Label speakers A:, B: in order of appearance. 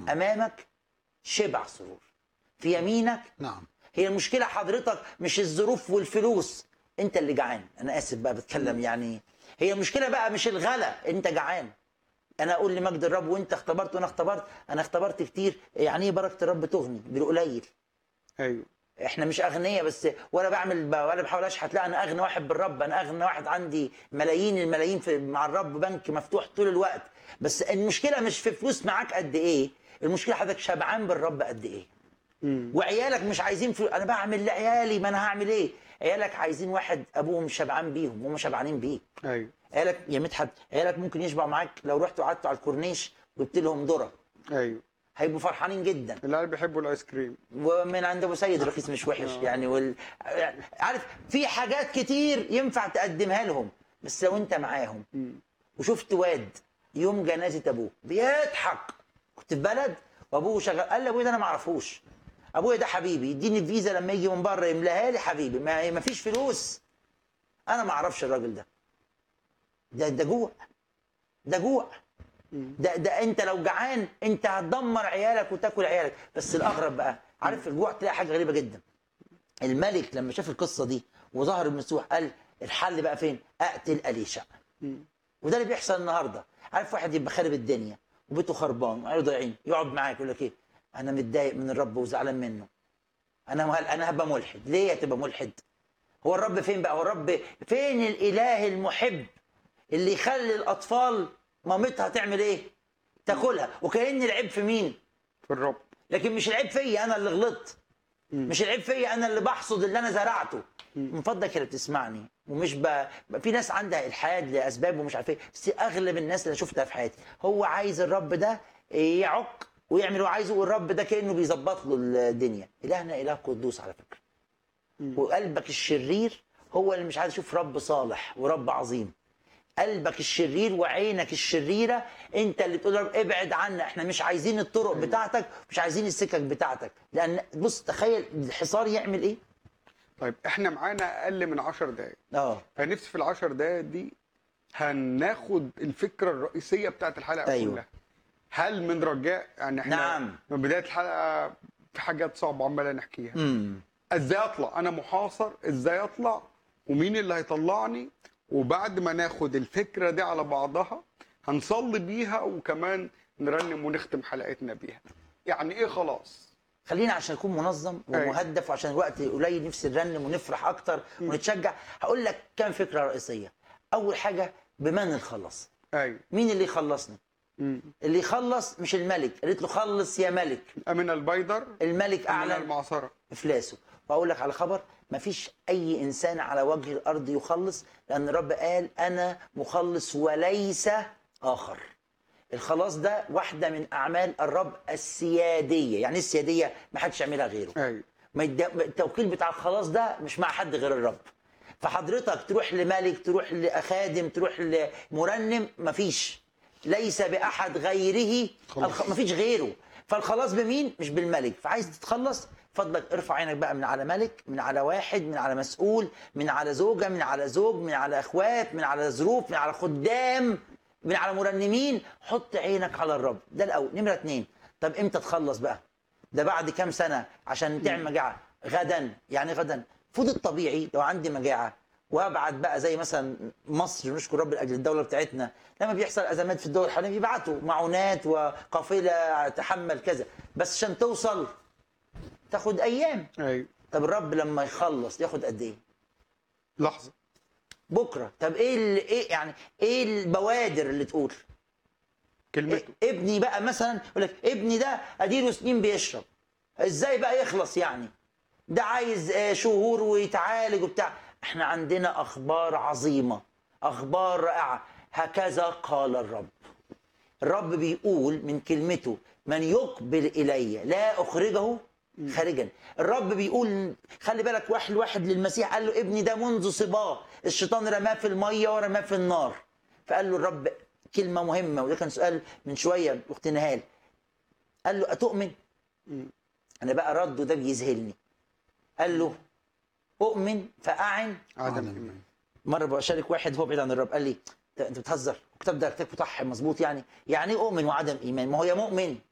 A: امامك شبع سرور في يمينك
B: نعم
A: هي المشكله حضرتك مش الظروف والفلوس انت اللي جعان انا اسف بقى بتكلم يعني هي المشكله بقى مش الغلا انت جعان انا اقول لمجد الرب وانت اختبرت وانا اختبرت انا اختبرت كتير يعني ايه بركه الرب تغني بالقليل
C: ايوه
A: احنا مش اغنياء بس ولا بعمل ب- ولا بحاول اشحت لا انا اغنى واحد بالرب انا اغنى واحد عندي ملايين الملايين في مع الرب بنك مفتوح طول الوقت بس المشكله مش في فلوس معاك قد ايه المشكله حضرتك شبعان بالرب قد ايه
C: مم.
A: وعيالك مش عايزين فلوس انا بعمل لعيالي ما انا هعمل ايه عيالك عايزين واحد ابوهم شبعان بيهم وهم شبعانين بيك
C: ايوه
A: عيالك يا مدحت عيالك ممكن يشبعوا معاك لو رحت وقعدتوا على الكورنيش وجبت لهم ذره
C: ايوه
A: هيبقوا فرحانين جدا
C: العيال بيحبوا الايس كريم
A: ومن عند ابو سيد رخيص مش وحش يعني وال... عارف في حاجات كتير ينفع تقدمها لهم بس لو انت معاهم
C: مم.
A: وشفت واد يوم جنازه ابوه بيضحك كنت في بلد وابوه شغال قال لي ابويا ده انا ما اعرفوش ابويا ده حبيبي يديني الفيزا لما يجي من بره يملاها لي حبيبي ما, ما فيش فلوس انا ما اعرفش الراجل ده ده ده جوع ده جوع ده ده انت لو جعان انت هتدمر عيالك وتاكل عيالك بس الاغرب بقى عارف الجوع تلاقي حاجه غريبه جدا الملك لما شاف القصه دي وظهر المسيح قال الحل بقى فين اقتل اليشع
C: مم.
A: وده اللي بيحصل النهارده عارف واحد يبقى خارب الدنيا وبيته خربان وعياله ضايعين يقعد معاك يقول لك ايه انا متضايق من الرب وزعلان منه انا مهل انا هبقى ملحد ليه هتبقى ملحد هو الرب فين بقى هو الرب فين الاله المحب اللي يخلي الاطفال مامتها تعمل ايه تاكلها وكأن العيب في مين
C: في الرب
A: لكن مش العيب فيا انا اللي غلطت مش العيب فيا انا اللي بحصد اللي انا زرعته من فضلك اللي بتسمعني ومش ب... في ناس عندها الحاد لاسباب ومش عارف ايه بس اغلب الناس اللي شفتها في حياتي هو عايز الرب ده يعق ويعمل اللي هو عايزه والرب ده كانه بيظبط له الدنيا الهنا اله قدوس على فكره وقلبك الشرير هو اللي مش عايز يشوف رب صالح ورب عظيم قلبك الشرير وعينك الشريره انت اللي تقول رب ابعد عنا احنا مش عايزين الطرق بتاعتك مش عايزين السكك بتاعتك لان بص تخيل الحصار يعمل ايه
C: طيب احنا معانا اقل من 10 دقايق
A: اه
C: فنفسي في العشر دقايق دي هناخد الفكره الرئيسيه بتاعت الحلقه
A: أيوة.
C: كلها هل من رجاء يعني احنا
A: نعم.
C: من بدايه الحلقه في حاجات صعبه عماله نحكيها
A: امم
C: ازاي اطلع انا محاصر ازاي اطلع ومين اللي هيطلعني وبعد ما ناخد الفكره دي على بعضها هنصلي بيها وكمان نرنم ونختم حلقتنا بيها يعني ايه خلاص
A: خلينا عشان نكون منظم
C: أيوة.
A: ومهدف وعشان الوقت قليل نفسي نرنم ونفرح اكتر ونتشجع هقول لك كام فكره رئيسيه اول حاجه بمن الخلص
C: ايوه
A: مين اللي يخلصني
C: مم.
A: اللي يخلص مش الملك قالت له خلص يا ملك
C: امن البيدر
A: الملك
C: امن
A: اعلن
C: المعصره
A: افلاسه واقول لك على خبر مفيش اي انسان على وجه الارض يخلص لان الرب قال انا مخلص وليس اخر الخلاص ده واحده من اعمال الرب السياديه يعني إيه السياديه ما حدش يعملها غيره
C: ايوه
A: ما يد- التوكيل بتاع الخلاص ده مش مع حد غير الرب فحضرتك تروح لملك تروح لخادم تروح لمرنم مفيش ليس باحد غيره
C: خلاص.
A: الخ... مفيش غيره فالخلاص بمين مش بالملك فعايز تتخلص فضلك ارفع عينك بقى من على ملك من على واحد من على مسؤول من على زوجه من على زوج من على اخوات من على ظروف من على خدام من على مرنمين حط عينك على الرب ده الاول نمره اتنين طب امتى تخلص بقى ده بعد كام سنه عشان تعمل مجاعه غدا يعني غدا المفروض الطبيعي لو عندي مجاعه وابعت بقى زي مثلا مصر نشكر رب لاجل الدوله بتاعتنا لما بيحصل ازمات في الدول الحواليه بيبعتوا معونات وقافله تحمل كذا بس عشان توصل تاخد ايام
C: ايوه
A: طب الرب لما يخلص ياخد قد ايه
C: لحظه
A: بكره طب ايه اللي ايه يعني ايه البوادر اللي تقول
C: كلمته
A: إيه ابني بقى مثلا يقول لك ابني ده اديله سنين بيشرب ازاي بقى يخلص يعني ده عايز آه، شهور ويتعالج وبتاع احنا عندنا اخبار عظيمه اخبار رائعه هكذا قال الرب الرب بيقول من كلمته من يقبل الي لا اخرجه خارجا الرب بيقول خلي بالك واحد واحد للمسيح قال له ابني ده منذ صباه الشيطان رماه في الميه ورماه في النار فقال له الرب كلمه مهمه وده كان سؤال من شويه اخت نهال قال له اتؤمن انا بقى رده ده بيذهلني قال له اؤمن فاعن
C: عدم
B: عدم
C: ايمان
A: مره بشارك واحد هو بعيد عن الرب قال لي "أنت- انت بتهزر الكتاب ده كتاب صح مظبوط يعني يعني ايه اؤمن وعدم ايمان ما هو يا مؤمن